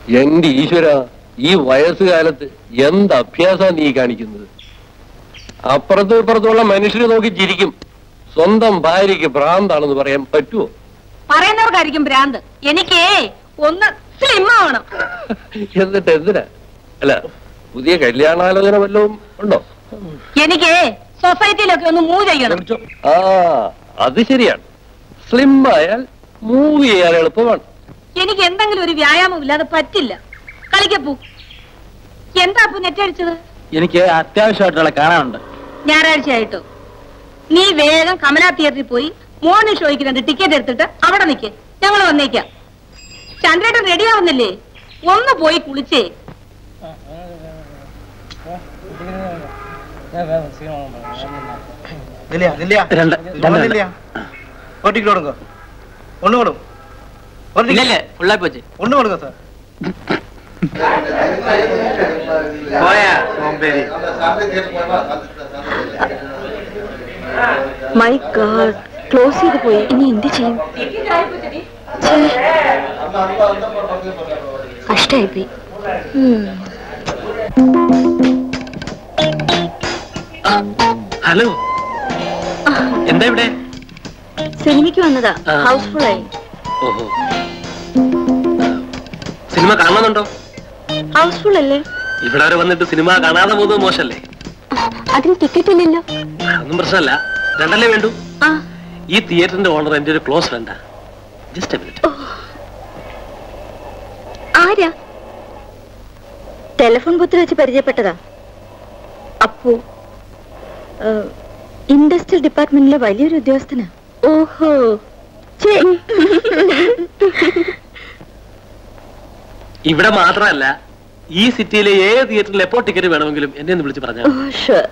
എന്റെ ഈശ്വര ഈ വയസ്സുകാലത്ത് എന്ത് അഭ്യാസാ നീ കാണിക്കുന്നത് അപ്പുറത്തും ഇപ്പുറത്തുള്ള മനുഷ്യരെ നോക്കി ചിരിക്കും സ്വന്തം ഭാര്യയ്ക്ക് ഭ്രാന്താണെന്ന് പറയാൻ പറ്റുമോ പറയുന്നവർക്കായിരിക്കും ഭ്രാന്ത് എനിക്ക് ഒന്ന് സ്ലിം ആവണം എന്നിട്ട് എന്തിനാ അല്ല പുതിയ കല്യാണാലോചന വല്ലതും ഉണ്ടോ എനിക്ക് സൊസൈറ്റിയിലൊക്കെ ഒന്ന് മൂവ് ചെയ്യണം ആ അത് ശരിയാണ് സ്ലിം ആയാൽ മൂവ് ചെയ്യാൻ എളുപ്പമാണ് എനിക്ക് എന്തെങ്കിലും ഒരു വ്യായാമം ഇല്ലാതെ പറ്റില്ല കളിക്കപ്പൂ എന്താ അപ്പു നെറ്റടിച്ചത് എനിക്ക് അത്യാവശ്യമായിട്ടുള്ള കാണാനുണ്ട് ഞായറാഴ്ച ആയിട്ടോ നീ വേഗം കമലാ തിയേറ്ററിൽ പോയി മോർണിംഗ് ഷോയ്ക്ക് രണ്ട് ടിക്കറ്റ് എടുത്തിട്ട് അവിടെ നിൽക്ക് ഞങ്ങൾ വന്നേക്കാം ചന്ദ്രേട്ടൻ റെഡി ആവുന്നില്ലേ ഒന്ന് പോയി കുളിച്ചേ இல்லையா இல்லையா രണ്ട് ஒண்ணு இல்லையா ஒரு டிக்கெட் கொடுங்க ஒண்ணு கொடுங்க ஒரு ഇല്ല டிக்கெட் ഫുള്ളായി പോച്ച് ஒண்ணு கொடுங்க சார் പോയാ സോമ്പേരി മൈ ഗാഡ് ക്ലോസ് ചെയ്ത് പോയി ഇനി എന്ത് ചെയ്യും ഛേ. കഷ്ടായിപ്പോയി ഉം. ഹലോ എന്താ ഇവിടെ സിനിമയ്ക്ക് വന്നതാ ആ. ഹൗസ്ഫുൾ ആയി ഓഹോ സിനിമ കാണുന്നുണ്ടോ ഹൗസ്ഫുൾ അല്ലേ ഇവിടെ വരെ വന്നിട്ട് സിനിമ കാണാതെ പോകുന്നത് മോശമല്ലേ അതിന് ടിക്കറ്റ് ഇല്ലല്ലോ ഒന്നും പ്രശ്നമല്ല രണ്ടല്ലേ വേണ്ടു ആ ഈ തിയേറ്ററിന്റെ ഓണർ എന്റെ ഒരു ക്ലോസ് ഫ്രണ്ടാ ജസ്റ്റ് എ മിനിറ്റ് ആരാ ടെലിഫോൺ ബൂത്തിൽ വെച്ച് പരിചയപ്പെട്ടതാ അപ്പു ഇൻഡസ്ട്രിയൽ ഡിപ്പാർട്ട്മെന്റിലെ വലിയൊരു ഉദ്യോഗസ്ഥനാ ഓഹോ ഛേ. ഇവിടെ മാത്രമല്ല ഈ സിറ്റിയിലെ ഏത് തിയേറ്ററിൽ എപ്പോ ടിക്കറ്റ് വേണമെങ്കിലും എന്നെ ഒന്ന് വിളിച്ച് പറഞ്ഞാൽ oh sure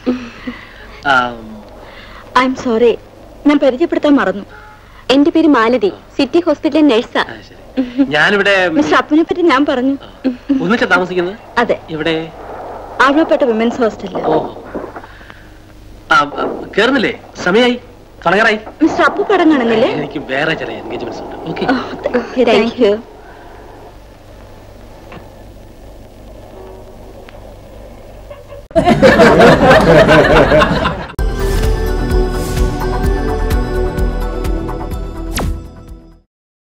I am sorry ഞാൻ പരിചയപ്പെടുത്താൻ മറന്നു എന്റെ പേര് മാലതി സിറ്റി ഹോസ്പിറ്റലിലെ നഴ്സാ ഞാനിവിടെ മിസ്റ്റർ അപ്പുനെ പറ്റി ഞാൻ പറഞ്ഞു ഒന്നിച്ച താമസിക്കുന്നത് അതെ ഇവിടെ ആഴ്വപ്പെട്ട വിമൻസ് ഹോസ്റ്റലിൽ ഓ ആ, ആ, കേറുന്നില്ലേ സമയായി തുടങ്ങാറായി മിസ്റ്റർ അപ്പു പടം കാണുന്നില്ലേ എനിക്ക് വേറെ ചില എൻഗേജ്മെന്റ്സ് ഉണ്ട് ഓക്കെ താങ്ക് യു